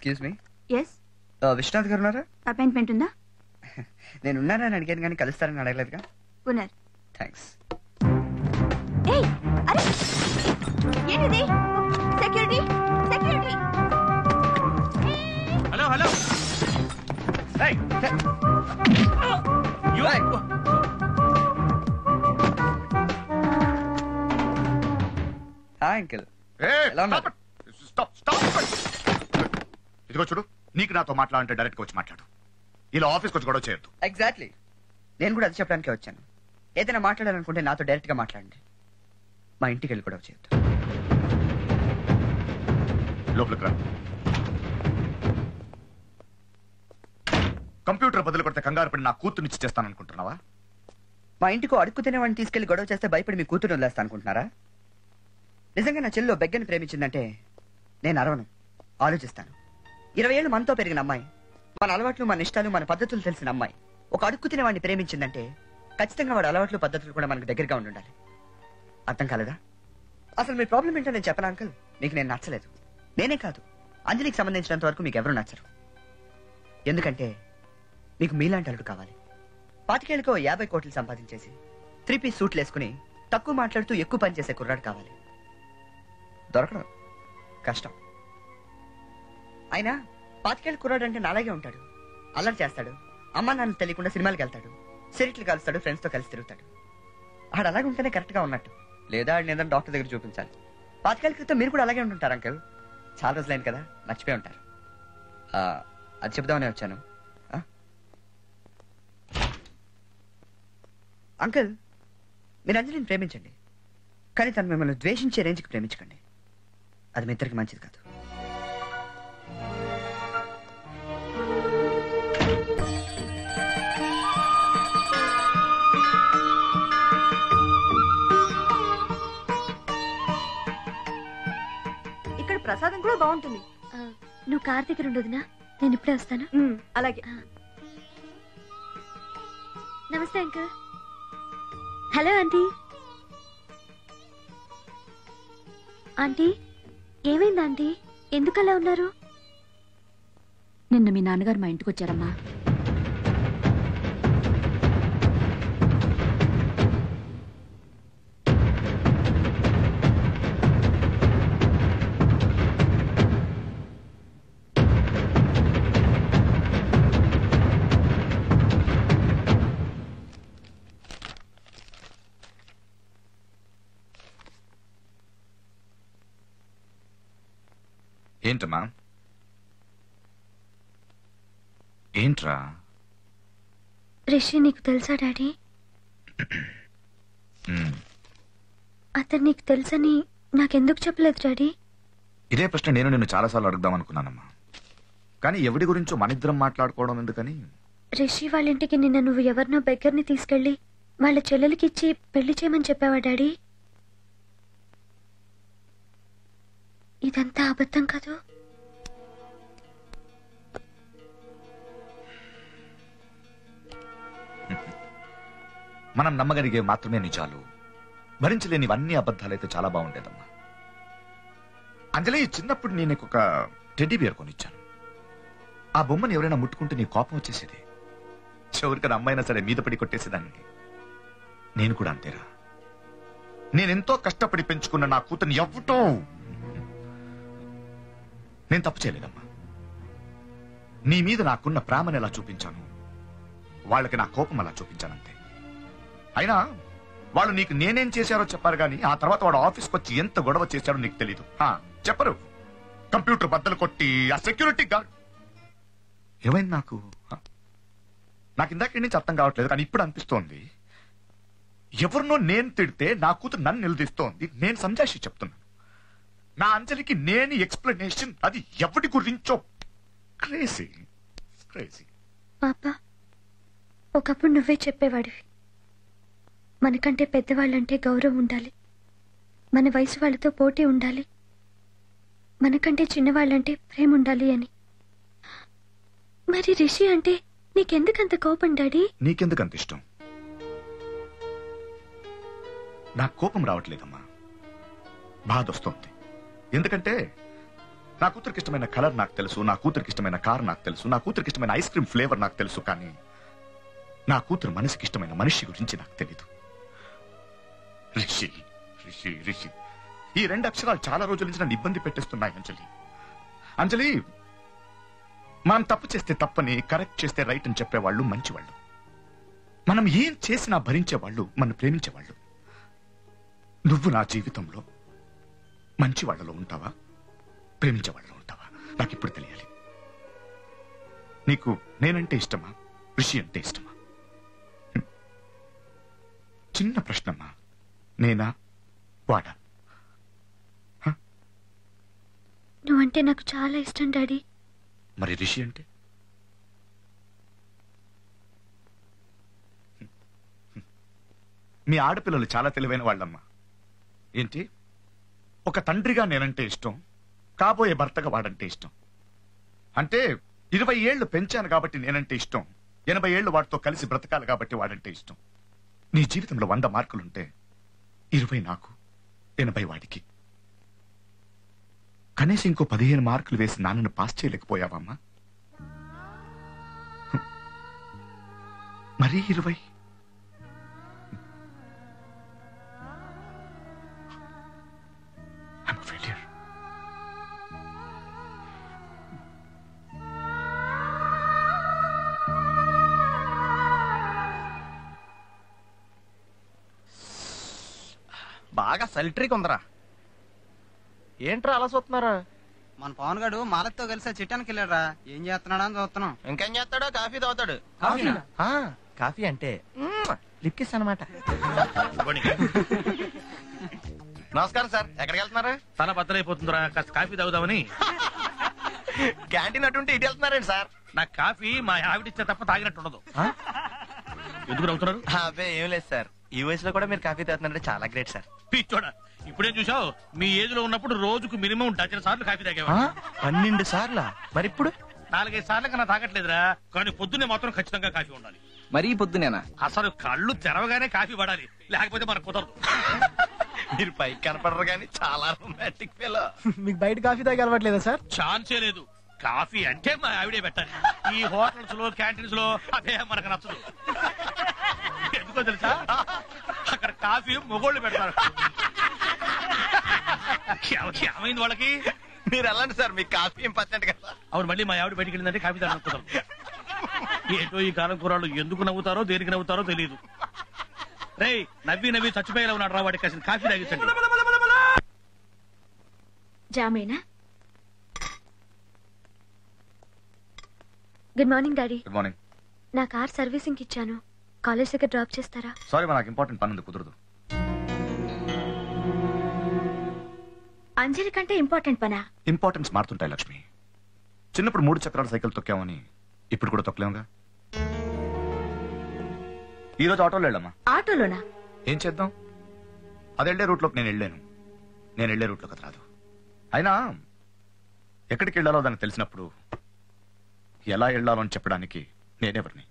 Excuse me yes Vishwanath గారు ఉన్నారా appointment ఉందా నేను ఉన్నానని అడిగాను కానీ కలుస్తారని అడగలేదుగా పునర్ థ్యాంక్స్ ఏయ్ అరే ఏంటిది security security hello hello hi uncle ఏయ్, ఎలా ఉన్నారు? stop it. Stop, stop it. ఇదిగో చూడు నీకు నాతో మాట్లాడంటే డైరెక్ట్ గా వచ్చి మాట్లాడు ఇలా ఆఫీస్కి వచ్చి గొడవ చేయొద్దు ఎగ్జాక్ట్లీ నేను కూడా అది చెప్పడానికే వచ్చాను ఏదైనా మాట్లాడాలనుకుంటే నాతో డైరెక్ట్ గా మాట్లాడండి మా ఇంటికి వెళ్ళి కూడా చేయొద్దు లోపలికి రా కంప్యూటర్ బదులు కొడితే కంగారు పడి నా కూతురునిచ్చి చేస్తాననుకుంటున్నావా మా ఇంటికి అడుక్కు తినేవాడిని తీసుకెళ్లి గొడవ చేస్తే భయపడి మీ కూతురు వదిలేస్తా అనుకుంటున్నారా నిజంగా నా చెల్లిలో బెగ్గని ప్రేమించిందంటే నేను అరవను ఆలోచిస్తాను ఇరవై ఏళ్ళు మనతో పెరిగిన అమ్మాయి మన అలవాట్లు మన ఇష్టాలు మన పద్ధతులు తెలిసిన అమ్మాయి ఒక అడుక్కు తినేవాడిని ప్రేమించిందంటే ఖచ్చితంగా వాడు అలవాట్లు పద్ధతులు కూడా మనకు దగ్గరగా ఉండి ఉండాలి అర్థం కాలేదా అసలు మీ ప్రాబ్లం ఏంటో నేను చెప్పను అంకుల్ మీకు నేను నచ్చలేదు నేనే కాదు అంజలికి సంబంధించినంత వరకు మీకు ఎవరు నచ్చరు ఎందుకంటే మీకు మీలాంటి అల్లుడు కావాలి పాతికేళ్ళకో యాభై కోట్లు సంపాదించేసి త్రీ పీస్ సూట్లు వేసుకుని తక్కువ మాట్లాడుతూ ఎక్కువ పని చేసే కుర్రాడు కావాలి దొరకడం కష్టం అయినా పాతికేళ్ళ కుర్రాడు అంటే నాలాగే ఉంటాడు అల్లరి చేస్తాడు అమ్మా నాన్న తెలియకుండా సినిమాలకు వెళ్తాడు సిరిట్లు కలుస్తాడు ఫ్రెండ్స్ తో కలిసి తిరుగుతాడు ఆడు అలాగే ఉంటేనే కరెక్ట్ గా ఉన్నట్టు లేదా ఆడిని ఏదైనా డాక్టర్ దగ్గర చూపించాలి పాతికేళ్ళ క్రితం మీరు కూడా అలాగే ఉంటుంటారు అంకల్ చాలా రోజులైంది కదా మర్చిపోయి ఉంటారు ఆ, అది చెప్దామని వచ్చాను ఆ? అంకుల్ మీరు అంజలిని ప్రేమించండి కానీ తను మిమ్మల్ని ద్వేషించే రేంజ్కి ప్రేమించకండి అది మీ ఇద్దరికి మంచిది కాదు ఇక్కడ ప్రసాదం కూడా బాగుంటుంది ఆ, నువ్వు కార్ దగ్గర ఉండదునా నేను ఇప్పుడే వస్తాను మ్మ్, అలాగే నమస్తే అంకుల్ హలో ఆంటీ ఆంటీ ఏమైంది ఆంటీ ఎందుకు అలా ఉన్నారు నిన్న మీ నాన్నగారు మా ఇంటికి వచ్చారమ్మా ఏంటమ్మా ఏంట్రా రిషి నీకు తెలుసా డాడీ ఉమ్, అతను నీకు తెలుసని నాకెందుకు చెప్పలేదు డాడీ ఇదే ప్రశ్న నేను నిన్ను చాలాసార్లు అడుగుదాం అనుకున్నానమ్మా కానీ ఎవడి గురించో మనిద్దరం మాట్లాడుకోవడం ఎందుకని రిషి వాళ్ళ ఇంటికి నిన్న నువ్వు ఎవరినో బెగ్గర్ని తీసుకెళ్లి వాళ్ళ చెల్లెలకి ఇచ్చి పెళ్లి చేయమని చెప్పావా డాడీ ఇదంతా అబద్ధం కాదు మనం నమ్మగలిగే మాత్రమే నిజాలు భరించలేనివన్నీ అబద్ధాలైతే చాలా బాగుండేదమ్మా అంజలి చిన్నప్పుడు నేను నీకు ఒక టెడ్డీ బియర్ కొనిచ్చాను ఆ బొమ్మని ఎవరైనా ముట్టుకుంటే నీ కోపం వచ్చేసేది చివరికి అమ్మాయినా సరే మీద పడి కొట్టేసేదాన్ని నేను కూడా అంతేరా నేనెంతో కష్టపడి పెంచుకున్న నా కూతుర్ని ఎవ్వటో నేను తప్పు చేయలేదమ్మా నీ మీద నాకున్న ప్రేమను ఎలా చూపించాను వాళ్ళకి నా కోపం అలా చూపించానంతే అయినా వాళ్ళు నీకు నేనేం చేశారో చెప్పారు కానీ ఆ తర్వాత వాడు ఆఫీస్కి వచ్చి ఎంత గొడవ చేశారో నీకు తెలీదు హా, చెప్పరు కంప్యూటర్ బద్దలు కొట్టి ఆ సెక్యూరిటీ గార్డ్ ఏమైంది నాకు హ? నాకు ఇందాక నుంచి అర్థం కావట్లేదు కానీ ఇప్పుడు అనిపిస్తోంది ఎవరినో నేను తిడితే నా కూతురు నన్ను నిలదీస్తోంది నేను సంజాషి చెప్తున్నాను నా అంజలికి నేను ఎక్స్ప్లెనేషన్ అది ఎవరి గురించో క్రేజీ క్రేజీ పాప ఒకప్పుడు నువ్వే చెప్పేవాడివి మనకంటే పెద్దవాళ్ళంటే గౌరవం ఉండాలి మన వయసు వాళ్ళతో పోటీ ఉండాలి మనకంటే చిన్నవాళ్ళంటే ప్రేమ ఉండాలి అని మరి రిషి అంటే నీకెందుకంత కోపం డాడీ నీకెందుకు అంత ఇష్టం నాకు కోపం రావట్లేదమ్మా బాధ వస్తుంది ఎందుకంటే నా కూతురికి ఇష్టమైన కలర్ నాకు తెలుసు నా కూతురికి ఇష్టమైన కార్ నాకు తెలుసు నా కూతురికి ఇష్టమైన ఐస్ క్రీమ్ ఫ్లేవర్ నాకు తెలుసు కానీ నా కూతురు మనసుకి ఇష్టమైన మనిషి గురించి నాకు తెలీదు రిషి రిషి రిషి ఈ రెండు అక్షరాలు చాలా రోజుల నుంచి నన్ను ఇబ్బంది పెట్టేస్తున్నాయి అంజలి అంజలి మనం తప్పు చేస్తే తప్పని కరెక్ట్ చేస్తే రైట్ అని చెప్పేవాళ్ళు మంచివాళ్ళు మనం ఏం చేసినా భరించేవాళ్ళు మనం ప్రేమించేవాళ్ళు నువ్వు నా జీవితంలో మంచి వాళ్ళలో ఉంటావా ప్రేమించే వాళ్ళలో ఉంటావా నాకు ఇప్పుడు తెలియాలి నీకు నేనంటే ఇష్టమా ఋషి అంటే ఇష్టమా హ్మ్. చిన్న ప్రశ్నమ్మా నేనా వాడా నువ్వంటే నాకు చాలా ఇష్టం డాడీ మరి రిషి అంటే మీ ఆడపిల్లలు చాలా తెలివైన వాళ్ళమ్మా ఏంటి ఒక తండ్రిగా నేనంటే ఇష్టం కాబోయే భర్తగా వాడంటే ఇష్టం అంటే ఇరవై ఏళ్లు పెంచాను కాబట్టి నేనంటే ఇష్టం ఎనభై ఏళ్లు వాడితో కలిసి బ్రతకాలి కాబట్టి వాడంటే ఇష్టం నీ జీవితంలో వంద మార్కులుంటే ఇరవై నాకు ఎనభై వాడికి కనీసం ఇంకో పదిహేను మార్కులు వేసి నాన్నను పాస్ చేయలేకపోయావమ్మా హ్మ్. మరీ ఇరవై I'm a failure. బాగా సల్ట్రీకి ఉందరా ఏంట్రా అలా చూస్తున్నారా మన పవన్ గారు మాలతో కలిసి చిట్టానికి వెళ్ళారా ఏం చేస్తున్నాడా అని చూస్తున్నాం ఇంకేం చేస్తాడో కాఫీ తాగుతాడు కాఫీనా? ఆ, కాఫీ అంటే లిప్ కిస్ అనమాట నమస్కారం సార్ ఎక్కడికి వెళ్తున్నారు తల బద్దలైపోతుందిరా కాస్త కాఫీ తాగుదామని క్యాంటీన్ అటుంటే ఇటు వెళ్తున్నారండి సార్ నా కాఫీ మా ఆవిడిచ్చే తప్ప తాగినట్టు ఉండదు ఆ? ఎందుకు నవ్వుతున్నారు అబ్బే ఏం లేదు సార్ ఈ వయసులో కూడా మీరు కాఫీ తాగుతున్నారంటే చాలా గ్రేట్ సార్ పిచ్చోడా ఇప్పుడేం చూసావు మీ ఏజ్ లో ఉన్నప్పుడు రోజుకు మినిమం డజన్ సార్లు కాఫీ తాగేవా ఆ? పన్నెండు సార్లా మరి ఇప్పుడు నాలుగైదు సార్లు కన్నా తాగట్లేదురా కానీ పొద్దున్నే మాత్రం ఖచ్చితంగా కాఫీ ఉండాలి మరీ పొద్దునేనా అసలు కళ్ళు తెరవగానే కాఫీ పడాలి లేకపోతే మనకు కుదరదు మీరు పైకి కనపడరు కానీ చాలా రొమాంటిక్ ఫీల్ మీకు బయట కాఫీ తాగి అలవాట్లేదా సార్ ఛాన్సే లేదు కాఫీ అంటే మా ఆవిడే పెట్టాలి ఈ హోటల్స్ లో క్యాంటీన్స్ లో అదే మనకు నచ్చదు ఎందుకో తెలుసా అక్కడ కాఫీ మొగోళ్ళు పెడతారు ఏమ- ఏమైంది వాళ్ళకి మీరు వెళ్ళండి సార్ మీకు కాఫీ ఇంపార్టెంట్ కదా అవును మళ్ళీ మా ఆవిడ బయటికి వెళ్ళిందంటే కాఫీ తాగడం కుదరదు ఏంటో ఈ కాలం కూరళ్ళు ఎందుకు నవ్వుతారో దేనికి నవ్వుతారో తెలియదు రేయ్ నవ్వి నవ్వి చచ్చిపోయేలా ఉన్నాడు రా వాడికి కాసిన కాఫీ తాగించండి జామేనా good morning daddy good morning నా కార్ సర్వీసింగ్ ఇచ్చాను కాలేజ్ దగ్గర డ్రాప్ చేస్తారా సారీ మా నాకు ఇంపార్టెంట్ పని ఉంది కుదరదు అంజలి కంటే ఇంపార్టెంట్ పనా ఇంపార్టెన్స్ మారుతుంటాయి లక్ష్మి చిన్నప్పుడు మూడు చక్రాల సైకిల్ తొక్కామని ఇప్పుడు కూడా తొక్కలేముగా ఈ రోజు ఆటోలో వెళ్ళమ్మా ఆటోలోనా ఏం చేద్దాం అది వెళ్ళే రూట్లోకి నేను వెళ్ళాను నేను వెళ్ళే రూట్లోకి అది రాదు అయినా ఎక్కడికి వెళ్ళాలో దానికి తెలిసినప్పుడు ఎలా వెళ్ళాలో అని చెప్పడానికి నేనెవరిని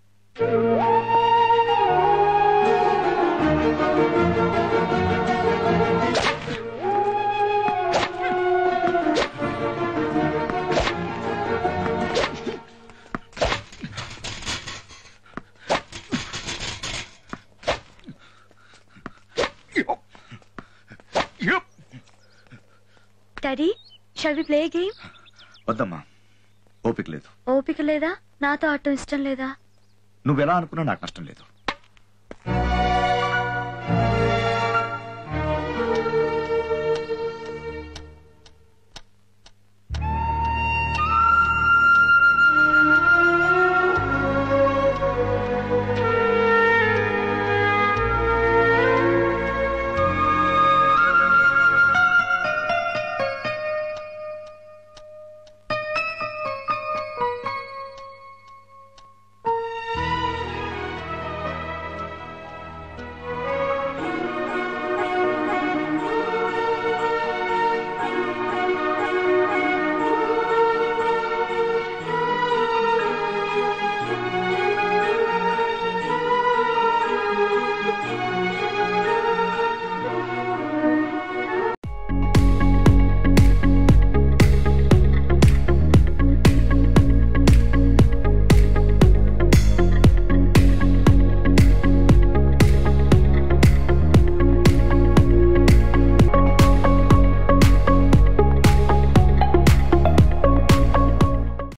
daddy shall we play game వద్దమ్మా ఓపిక లేదు ఓపిక లేదా నాతో ఆడటం ఇష్టం లేదా నువ్వెలా అనుకున్నా నాకు నష్టం లేదు